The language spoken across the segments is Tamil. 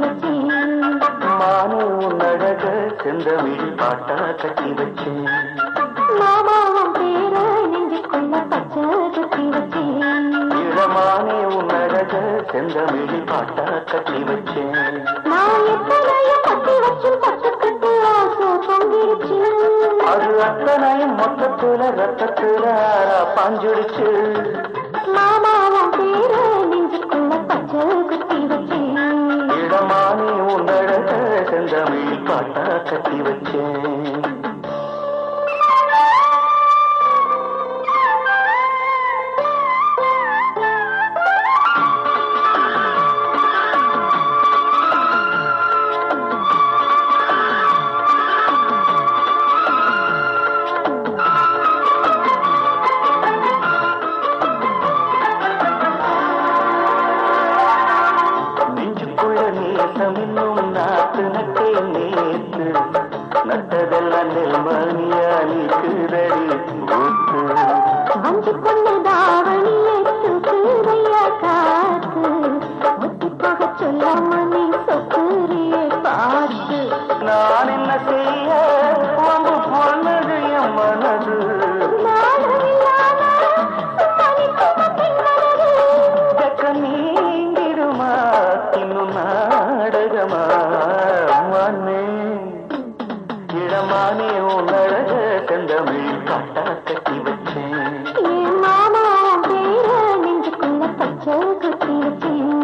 வச்சேன் மானே உன் அழக செந்தமிழ் பாட்டா கட்டி வச்சேன் மாமாவும் பேர நெஞ்சுக்குள்ள பச்சை குத்தி வச்சேன் இளமானே உன் அழக செந்தமிழ் பாட்டா கட்டி வச்சேன் நான் எத்தனையோ கட்டி வச்சு பட்டுக்கிட்டு ஆசை பொங்கிருச்சு அது அத்தனையும் மொத்தத்துல ரத்தத்துல ஆறா பாஞ்சுடுச்சு மாமாவும் பேர நெஞ்சுக்குள்ள பச்சை குத்தி வச்சேன் இடமானே உன் அழக செந்தமிழ் பாட்டா கட்டி வச்சேன் நெஞ்சுக்குள்ள நேசம் இன்னும் நாத்து நட்டே நேத்து நட்டதெல்லாம் நெல்மணியா நீக்குதடி ஊத்து அஞ்சு பொண்ணு தாவணியை தூக்குறையா காத்து முத்தி போக சொல்லாம நீ சொக்குறியே பார்த்து நான் என்ன செய்ய வம்பு பொண்ணது என் மனது நாளமில்லாத தனித்துவ பெண்மனது. வெக்க நீங்கிடுமா இன்னும் நாடகமா மண்ணே இடமானே உன் அழக செந்தமிழ் காட்டா கட்டி வச்சேன் என் மாமா பேர நெஞ்சுக்குள்ள பச்சை குத்தி வச்சேன்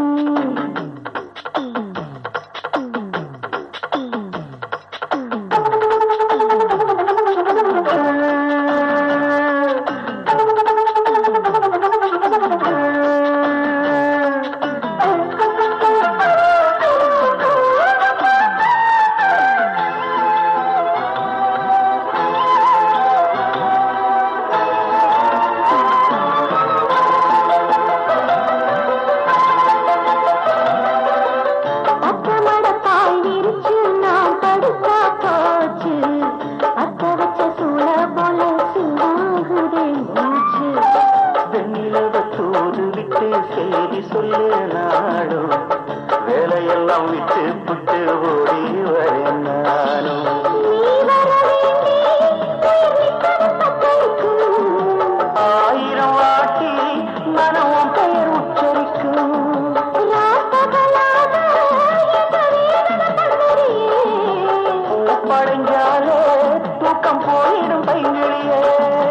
அத்தமட பாய் விரிச்சு நான் படுத்தா போச்சு அத்த வச்ச சூழ போல சிந்தாகுதே மூச்சு வெண்ணிலவ தூது விட்டு செய்தி சொல்லு நாடும் வேலையெல்லாம் விட்டு புட்டு ஓடி வரேன் நானும் நீ வர வேண்டி உயிர் தத்தளிக்கும் ஆயிரம் வாட்டி மனமும் பெயர் உச்சரிக்கும் ராத்தகலாக இந்த வீரன பந்தரியே படைஞ்சாலே தூக்கம் போயிடும் பைங்கிழியே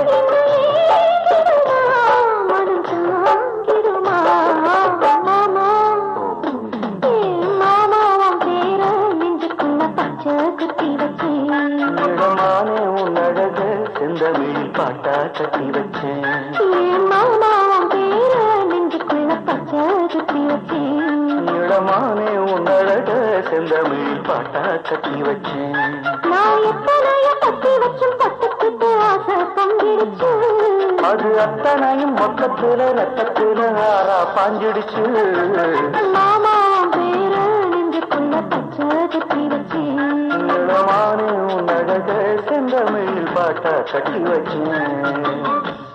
இடமானே உன் அழக செந்தமிழ் பாட்டா கட்டி வச்சேன் இடமானே உன் அழக செந்தமிழ் பாட்டா கட்டி வச்சேன் அது அத்தனையும் மொத்தத்துல ரத்தத்துல ஆறா பாஞ்சிடுச்சு இடமானே உன் அழக செந்தமிழ் பாட்டா கட்டி வச்சேன்